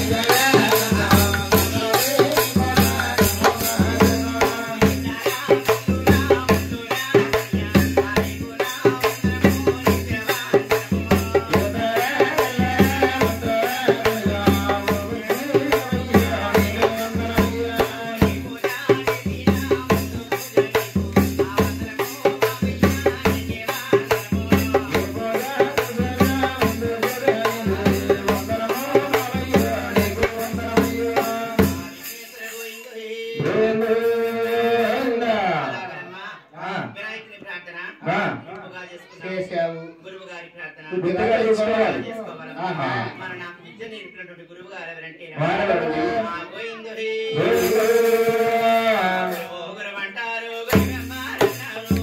వినాయకుని ప్రార్థన ఆ. గురువుగా చేసుకున్నాం. చేశావు గురువు గారి ప్రార్థన గుర్తుగా చేసుకోవాలి. చేసుకోవాలి. ఆహా. మన నాకు విద్య నేర్పినటువంటి గురువు గారు ఎవరంటే వారెవరు? మా గోవిందుడి. గురువు. ఓ గురువు అంటారు, గురువమ్మ అంటారు.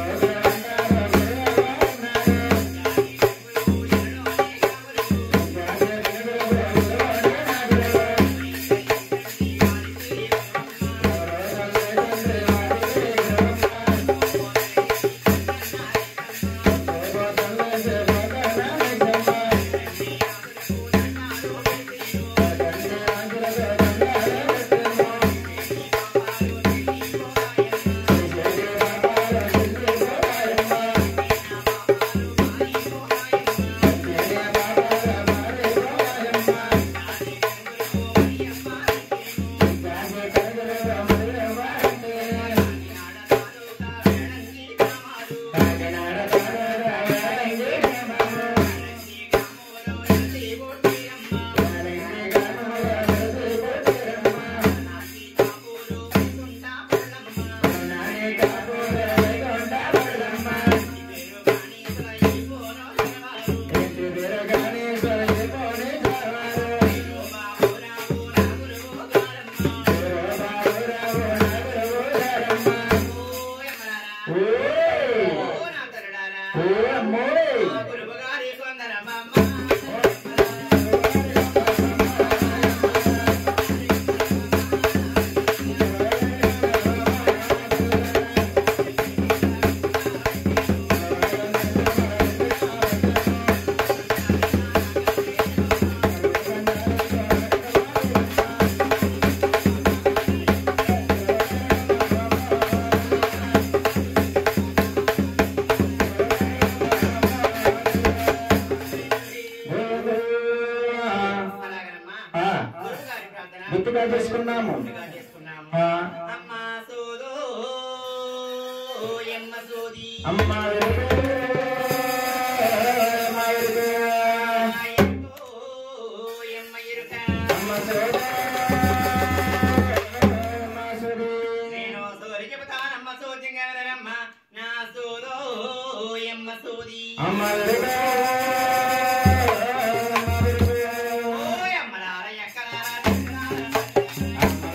ఓ నా తరుడారా. ఓ గురువు గారి కొందరమ్మమ్మ. అలాగనమ్మా. ఆ. గురువు గారి ప్రార్థన గుర్తుగా చేసుకున్నాము గుర్తుగా చేసుకున్నాము. ఆ. అమ్మ సోదో ఎమ్మ సోది అమ్మ వెలుగు. అమ్మ వెలుగు. ఆయనతో ఎమ్మ ఇరుక. అమ్మ సోద. అమ్మ సోది. నేను సోది చెబుతానమ్మ సోది గవరమ్మ. నా సోదో ఎమ్మ సోది అమ్మ వెలుగు. అమ్మ వెలుగు. ఓ ఎమ్మలార ఎక్కలార ఎక్కలార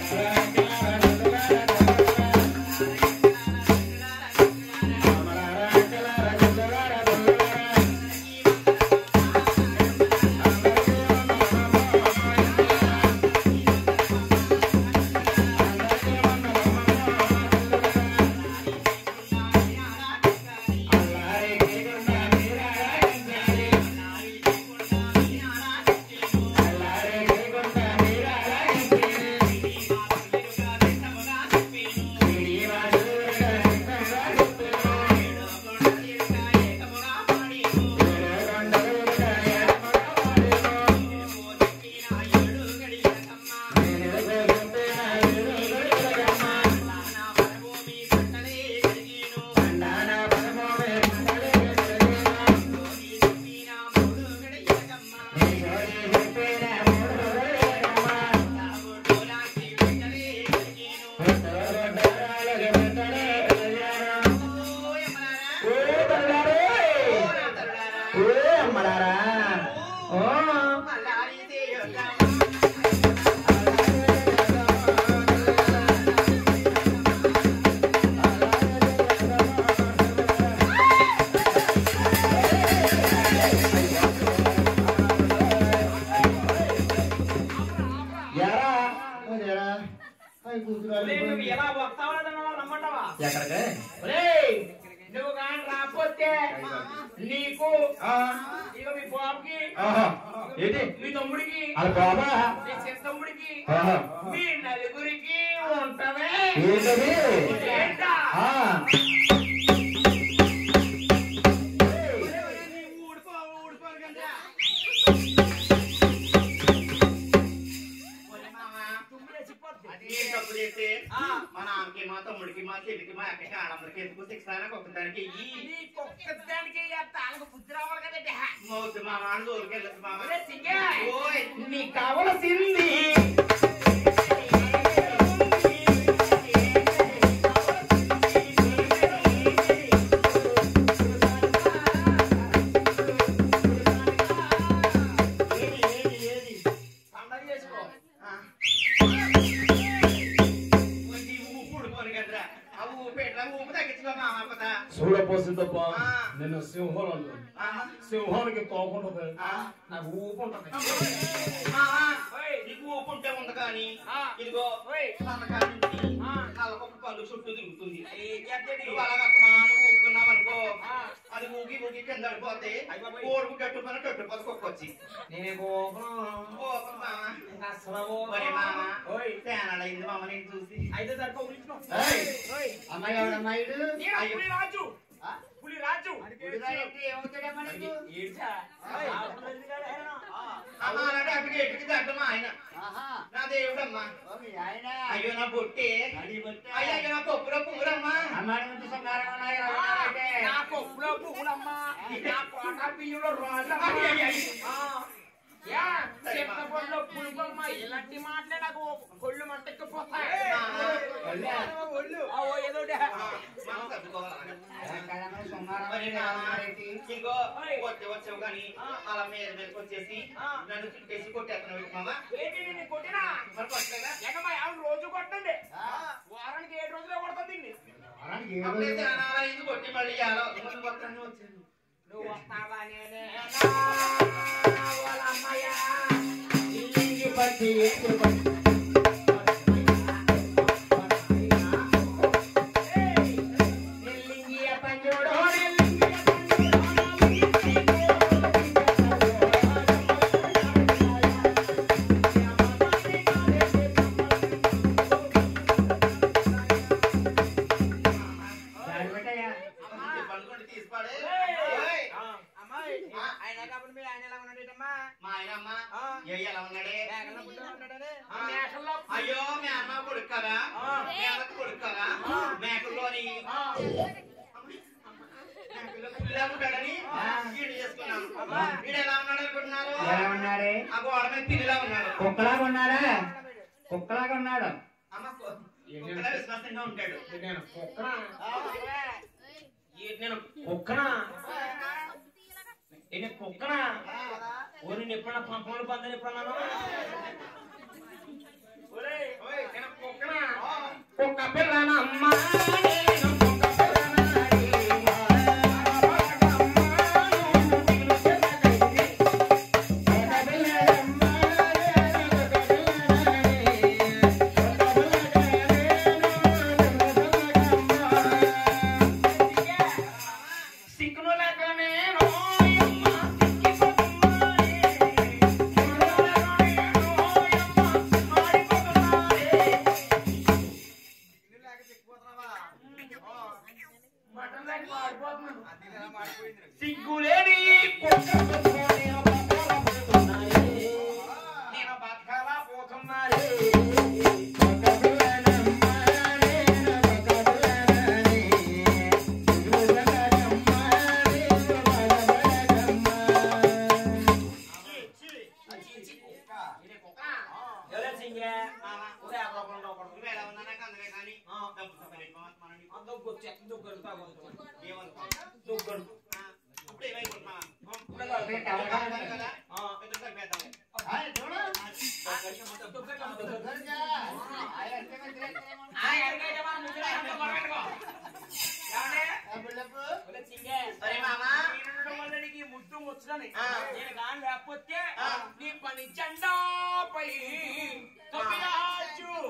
ఒరేయ్, నువ్వు ఎలా వస్తావో లేదో నమ్మంటావా ఎక్కడికి ఒరేయ్, నువ్వు కానీ రాకపోతే నీకు ఆ, ఇక మీ బాబుకి ఆహా. ఏంటి మీ తమ్ముడికి వాళ్ళ బాబా నీ ఆహా. మీ నలుగురికి ఉంటమే ఏంటది ఏంటా? ఆ, ఊడిపో ఊడిపోరు కదా ఒరే మామా తుమ్మి రెచ్చిపోద్ది. ఏం తప్పు చేస్తే ఆ. మా నాన్నకి మా తమ్ముడికి మా చెల్లికి మా అక్కకి ఆడమ్మడికి ఎందుకు శిక్ష ఒకదానికి ఈ నీకు ఒక్కదానికి చేస్తా, వాళ్ళకి బుద్ధి రావాలి కదండి. మౌతు మా నాన్న జోలికి వెళ్ళొచ్చు మామ ఒరే సింగే, ఓయ్ నీకు కావలసింది పండగ చేసుకో. ఆ. కొంచెం ఊపు ఊడిపోను కదరా ఆ ఊపు ఎట్లా ఊపు తగ్గించుకో మామ కొత్త చూడపోసిందప్ప ఆ. నేను సింహం అంటాను సింహానికి తోకుంటది నాకు ఊపు ఉంటది మామా ఓయ్. నీకు ఊపు ఉంటే ఉంది కానీ ఆ. ఇదిగో ఓయ్. సన్నకాడ నుంచి ఆ. నల్లకొక్క పళ్ళు చుట్టూ తిరుగుతుంది ఏం చేస్తాడు? నువ్వు అలా కట్టమా నువ్వు ఊపుకున్నావు అనుకో ఆ. అది ఊగి ఊగి కింద పడిపోతే అయ్య బాబోయ్. కోడుకు గట్టు పని గట్టు పని కుక్కొచ్చి నేను గోపం. ఓ మామ ఇంకా అసలు ఒరే మామ ఓయ్. తేనాడైంది మామ నేను చూసి అయితే సరిపో ఉలిచుకో. ఏయ్. ఓయ్. అమ్మాయి ఎవడమ్మాయిడు నేను అయ్యో. పులి రాజు పులి రాజు ఏమవుతాడమ్మా నీకు? ఏడ్చా? ఆ పులి ఎందుకు ఆడాను? అమ్మ అలాంటి అక్కడికి ఎట్టుకి తట్టమా ఆయన ఆహా. నా దేవుడమ్మా ఓ మీ ఆయన. అయ్యో నా బొట్టే అది బట్టే. అయ్యో అయ్యో నా పప్పులో పువ్వురమ్మా అమ్మాయి నుంచి సంగారం ఉన్నాయి ఆ, రవణాలైతే. నా కొప్పులో పువ్వులమ్మా నా కోట బియ్యంలో రాళ్ళమ్మా. అయ్య, అయ్య, అయ్య. ఆ, యా, చింతపండులో పులుపమ్మా ఇలాంటి మాటలే నాకు కొళ్ళు మంటెక్కిపోతాయి ఒళ్ళే. ఆ, ఓ ఏదో ఒకటి. మనం తట్టుకోవాలి ఎక్కడన్నా సంగారం మరి ఉన్నాయి రవణాలైతే. ఇంకో వచ్చే వచ్చావు కానీ అలా మీద మీదకి వచ్చేసి ఆ. నన్ను చుట్టేసి కొట్టేస్తున్నావు మామ ఏంటి నిన్ను కొట్టినా మరి కొట్టలేదా ఎగమా ఆవిడ రోజు కొట్టండి ఆ. వారానికి ఏడు రోజులే కొడుతుంది దీన్ని వారానికి ఏడు అప్పుడే రోజులు. చాలా అయింది కొట్టి మళ్ళీ ఎలా ముందు కొత్తని వచ్చాను నువ్వు వస్తావా నేనే వాళ్ళ అమ్మాయ్యా ఇల్లింగి పట్టి ఏంటి పట్టి? నెల్లింగియ పంజోడో దాని పెట్టయ్యా. పడుకుంటే తీసిపాడే అమ్మాయి ఆయన కాబట్టి మీ ఆయన ఎలా ఉన్నాడేటమ్మా మా ఆయన అమ్మ ఆ. ఏ ఎలా ఉన్నాడే మేకల్లో పుట్టిన ఉన్నాడని ఆ. మేకల్లో అయ్యో మీ అన్న కొడుకు కదా ఆ. మేకకు కొడుకు కదా ఆ. మేకల్లోని ఆ. మేకల్లో పుల్లా ఉంటాడని ఆ. వీడు చేసుకున్నాను అమ్మా. వీడు ఎలా ఉన్నాడు అనుకుంటున్నారు ఎలా ఉన్నాడే ఆ గోడ మీద పిల్లిలా ఉన్నాడు కుక్కలాగా ఉన్నాడా కుక్కలాగా ఉన్నాడు అమ్మ కు- కుక్కలా విశ్వాసంగా ఉంటాడు నేను కుక్కనా ఈ- నేను కుక్కనా నేను కుక్కనా ఓ నేను ఎప్పుడన్నా పంపలు పందని ఎప్పుడన్నాను ఒరేయ్, ఓయ్, నేను కుక్కనా కుక్క పిల్లనమ్మా నేను కుక్క పిల్లనాడి. సిక్కును లేక నేను యమ్మ సిక్కిపోతున్నానే. సిక్కును లేక నేను యమ్మ మాడిపోతున్నానే. మటన్ లేక మాడిపోతున్నాను. సిగ్గులేని కుక్కతో నేను బతకలేకపోతున్నానే. నేను బతకలేకపోతున్నానే. ఎవరే సింగే? ఒరే అవ్వకుండా ఒకడు. నువ్వు ఎలా ఉన్నా నాకు అందమే కానీ డబ్బు సంపాదించు మామ, మనని. ఆ దొగ్గొచ్చు, ఎత్త దొగ్గొడు, తాగొద్దు. ఏమనుకో. దొగ్గొడు. ఆ, ఇప్పుడు ఏమైపోతున్నా ఇప్పుడే కాదు. కదా ఆ. పెద్ద సంపేద్దాం. దొగ్గకమ్మ, దొగ్గ. ఆ, ఎరగైతే మనం ముగ్గురు ఆయనతో మొదలెట్టుకో. ఏమండి? ఒరే సింగే. సరే మామ. నేనుండడం వల్ల నీకు ఈ ముద్దు ముచ్చటని. ఆ. నేను గాని లేకపోతే ఆ. నీ పని జెండాపై తొక్కిరాజు.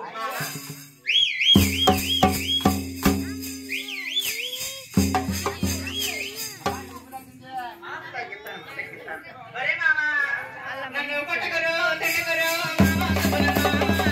తగ్గిస్తాను, తగ్గిస్తాను. ఒరే మామ, నన్ను కొట్టకరు, తిట్టకరు, మామ,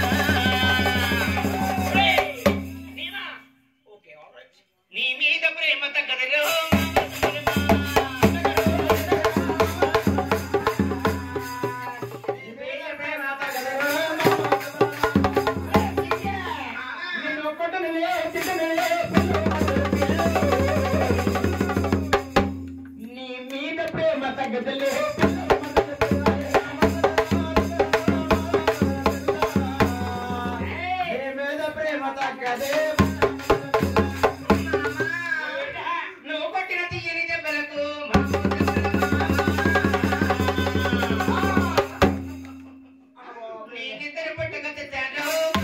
ఇద్దరు పుట్టుకొచ్చేసాడు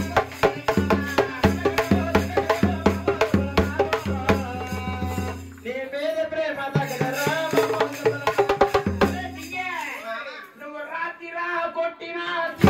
నీ మీద ప్రేమ తగ్గదరా నువ్వు రాత్రిరా కొట్టినా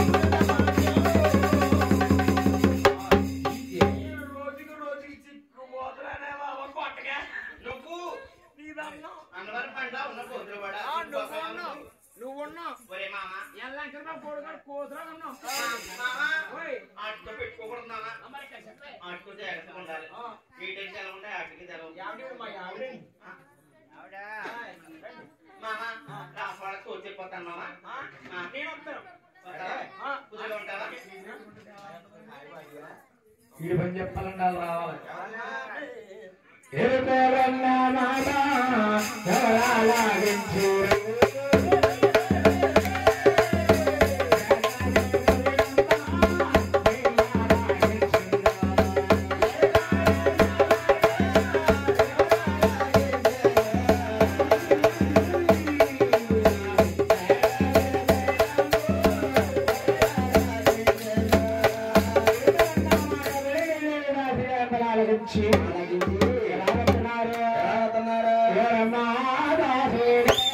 రోజుకి రోజుకి చిక్కుపోతున్నానే బాబా కొట్టగా నువ్వు నీదన్నావు అన్నవరం పండ్ల ఉన్న కూతురు కూడా ఆ, నువ్వు ఉన్నావు నువ్వు ఉన్నావు ఒరే మామ ఎల్లంకర నా కొడుకు కూతురా ఉన్నావు మామ ఓయ్ ఆటతో పెట్టుకోకూడదు మామ అమ్మాయి ఇక్కడ చెప్పే. ఆటకు జాగ్రత్తగా ఉండాలి ఆ. ఈ టైంకి ఎలా ఉంటాయి ఆటకి తెలవు యావిడి మా యావిడి మామ రాసుకోవడానికి కూర్చు వెళ్ళిపోతాను మామ ఆ, నేను వస్తాను వస్తావా? ఆ. కుదురుగా ఉంటావా వీడి పని చెప్పాలంటే వాళ్ళు రావాలి ఎరుకోరన్న మాట ఎవరాలాగించు గురించి ఎలా వెళ్తున్నారు ఎవరమ్మా దాసి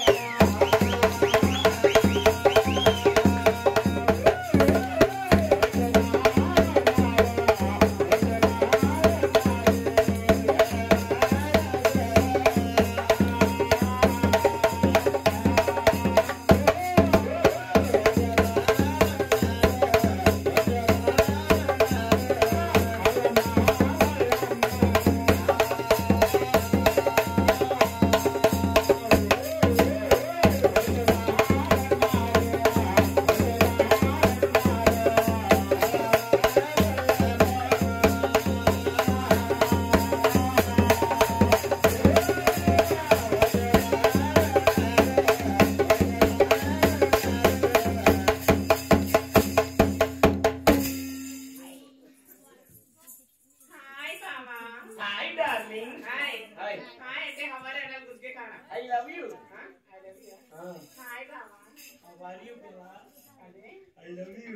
హాయ్ బావా hi darling hi hi hi అంటే హమారే అలా గుస్కే ఖానా I love you I love you hi బావా హౌ ఆర్ యూ పిల్ల అదే ఐ లవ్ యూ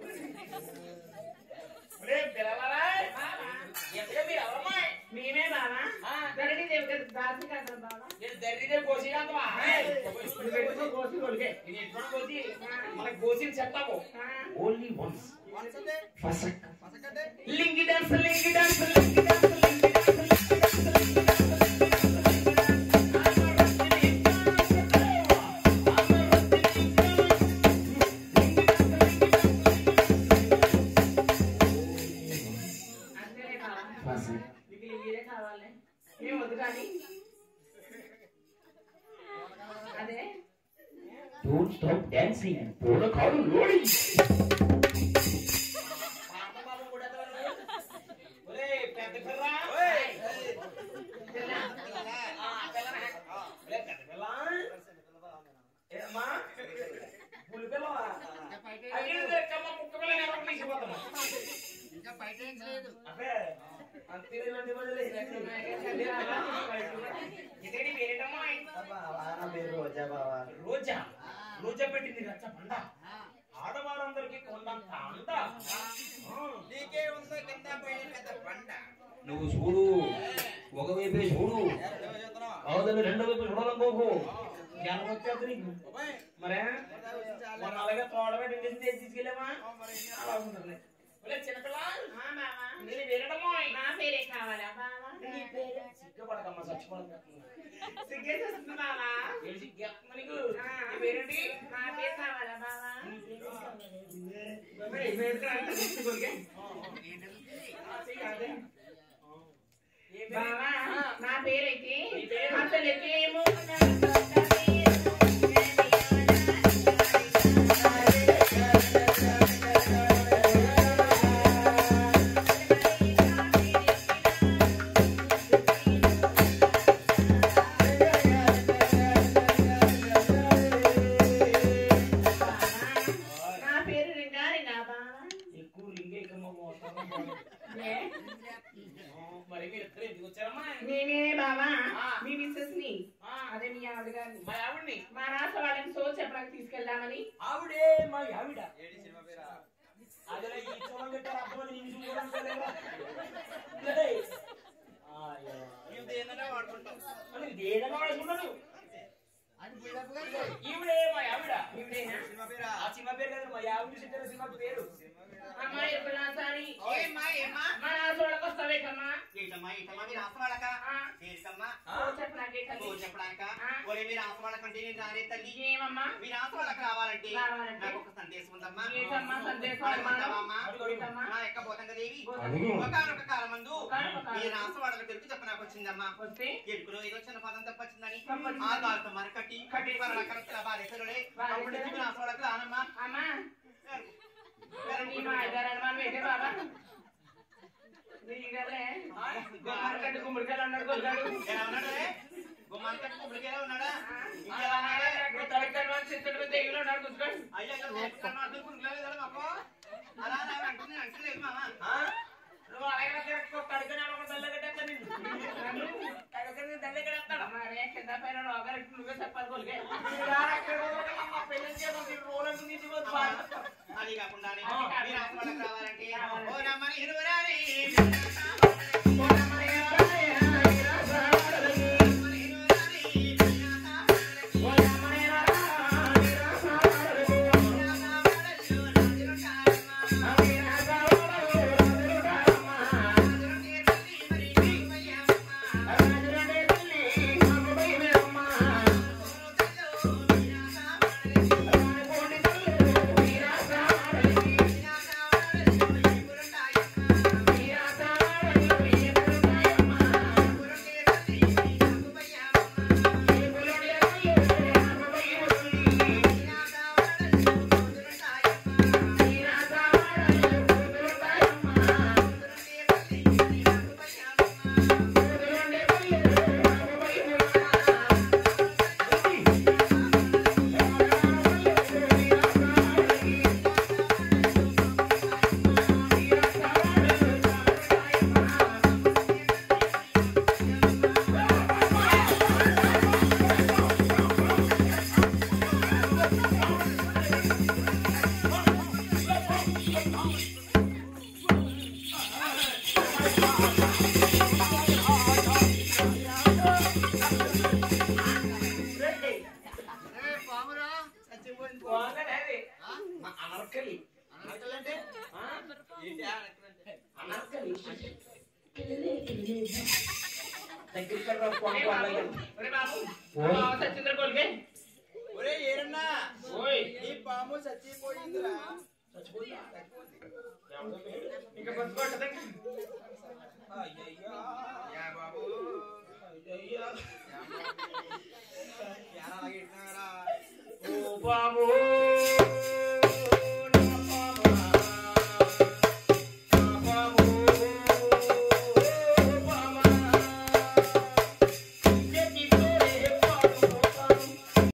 ఒరే పిల్లలారా ఎక్కడ మీరు ఎవరమ్మా మేమే బావా ఆ. ధరణి దేవత దాసి కదా బావా నేను దర్రిదే కోసిరాంతవా నువ్వు పెట్టుకో కోసి కొలికే నేను ఎట్టుకుని కోసి మనకు కోసి చెప్తాము ఆ. ఓన్లీ వన్స్ ఫసక్ lungi dance lungi dance lungi dance lungi dance అంతేనే బావా ఫసక్ మీకు లింగిరే కావాలి ఏం వద్దు కానీ అదే డోంట్ స్టాప్ డాన్సింగ్ పూల కాడు లోడి ఒరే పెద్ద పిల్ల పిల్ల. ఆ, పిల్లనా? ఒరే పెద్ద పిల్ల ఏమ్మా పులి పిల్లవా అది కమ్మ కుక్క పిల్ల ఎవరికి తీసిపోతామా అబ్బే అంతే ఇలాంటి బదులు ఇదేంటి పేరేంటమ్మా రోజా రోజా పెట్టింది రచ్చ బండ ఆడవారందరికీ కొండంత అంట నువ్వు చూడు ఒకవైపే చూడు అవతల రెండో వైపు చూడాలనుకోకు జ్ఞానం వచ్చేది నీకు మరే మొన్న అలాగే తోడ పెట్టి తీసుకెళ్ళామా అలా ఉంటుంది ఒలే చిన్నపిల్ల ఆ బావా నేను వేరడమో నా పేరే కావాలా బావా నీ పేరు సిగ్గుపడకమ్మా చచ్చిపోడక సిగ్గేసేస్తుంది బావా ఏం సిగ్గేస్తుంది నీకు ఆ. నీ పేరేంటి నా పేరు కావాలా బావా మరి ఈ పేరు అంటే తీసుకొలిగే. ఆ, చెయ్యి అదే. ఏ పేరు? బావా ఆ. నా పేరైతే నీ పేరు? అసలుకేమో నా పేరు రింగా రింగా బావా ఎక్కువ లింగ ఎక్కువ పోతాను. ఏ? ఆ, మరి మీరు ఇద్దరు ఎందుకు వచ్చారమ్మా నేనే బావా ఆ. మీ మిస్సెస్ ని ఆ, అదే మీ ఆవిడ గారిని మా ఆవిడ్ని మా రాస వాళ్ళని సో చెప్పడానికి తీసుకెళ్దామని ఆవిడే మా ఆవిడ అదే ఈ చూడం పెట్టారు అర్థమని నేను చూడడం లేదు అయ్యో మేము దేన్నైనా వాడుకుంటాం మరి దేదన్నా వాడుకున్నాడు ఈవిడే మా ఆవిడ ఇవిడేనా సినిమా పేరా ఆ సినిమా పేరు కదా మా ఆవిడ చెప్పిన సినిమా పేరు అమ్మా ఎప్పుడు నాసాని ఏమ్మా ఏమ్మా మన ఆశోళ్ళకి వస్తావేటమ్మా ఏటమ్మా ఏటమ్మా మీరు ఆసవాళ్ళక ఆ. ఏటమ్మా ఆ? చెప్పు నాకే ఓ తల్లి చెప్పడానిక ఆ. ఒరే మీరు ఆసవాళ్ళకంటే నేను రానే తల్లి ఏమమ్మా మీరు ఆసవాళ్ళకి రావాలంటే రావాలంటే? నాకు ఒక సందేశం ఉందమ్మా ఏంటమ్మా సందేశం అడగమంటావా అమ్మా? ఏంటమ్మా మా యొక్క పోతంగ దేవి అడుగు. ఒకనొక కాలమందు ఒకానొక కాలం. మీ రాసవాడల పెరుగు చెప్ప నాకు వచ్చిందమ్మా వస్తే ఎరుకులో ఏదో చిన్న పదం తప్పొచ్చిందని తప్పొచ్చింది. ఆ కాలుతో మరకట్టి కట్టి వరల కరెక్ట్ బాధేశ్వరుడే బాధేశ్వరుడే. అప్పుడు నుంచి మీరు ఆసవాళ్ళకి రానమ్మా అమ్మా నీ మా ఇద్దరు మనం అయితే బాబా దిగలే గుమ్మడికట్టు గుమ్మడికాయలు అన్నాడు కొల్లాడు ఎలా ఉన్నాడు రే? గుమ్మానికి కట్టి కొబ్బరికాయలా ఉన్నాడా ఇంకా ఎలా అలాగే ఉన్నాడే? నాకు తడికలు వాడు చిత్తడి తెగులు ఉన్నాడు కూర్చోండి అయ్యా ఇంకా నేర్చుకున్నాను, అర్థం కునుకులేదు కదా మాకు. అలా అలా అంటుంది అంటలేదు మామ ఆ? నువ్వు అలాగే కడుకునే ఒక దల్లగడ్డ నిన్ను కడుకునే దల్లగడేస్తాడు మరే కింద పైన రోగాలు నువ్వే చెప్పాలి కొలిగే అది కాకుండా ఆ. మీరు హాస్పిటల్కి రావాలంటే రావాలి. ఓ రమ్మని ఇరువురాని. ఓ రమ్మని ఇరువురాని. రమ్మని ఇరువురాని. ఓ రమ్మని ఇరువురాని. రామావళులు రాజులుంటారమ్మా. రాజులుంటే తల్లి మరి నీకుమయ్యమ్మా. ఓ తల్లు మీరాసావళులు. మీరాసావళులు నీకులుంటాయమ్మా. నీకులుంటే తల్లి నీకుమయ్యమ్మా. అనర్కలి అనర్కలి దగ్గరికి సచ్చింద్ర కొలిగే ఒరే ఏరన్నా ఓయ్ ఈ పాము చచ్చిపోయిందిరా ఇంకా బతుకోవట్లేదు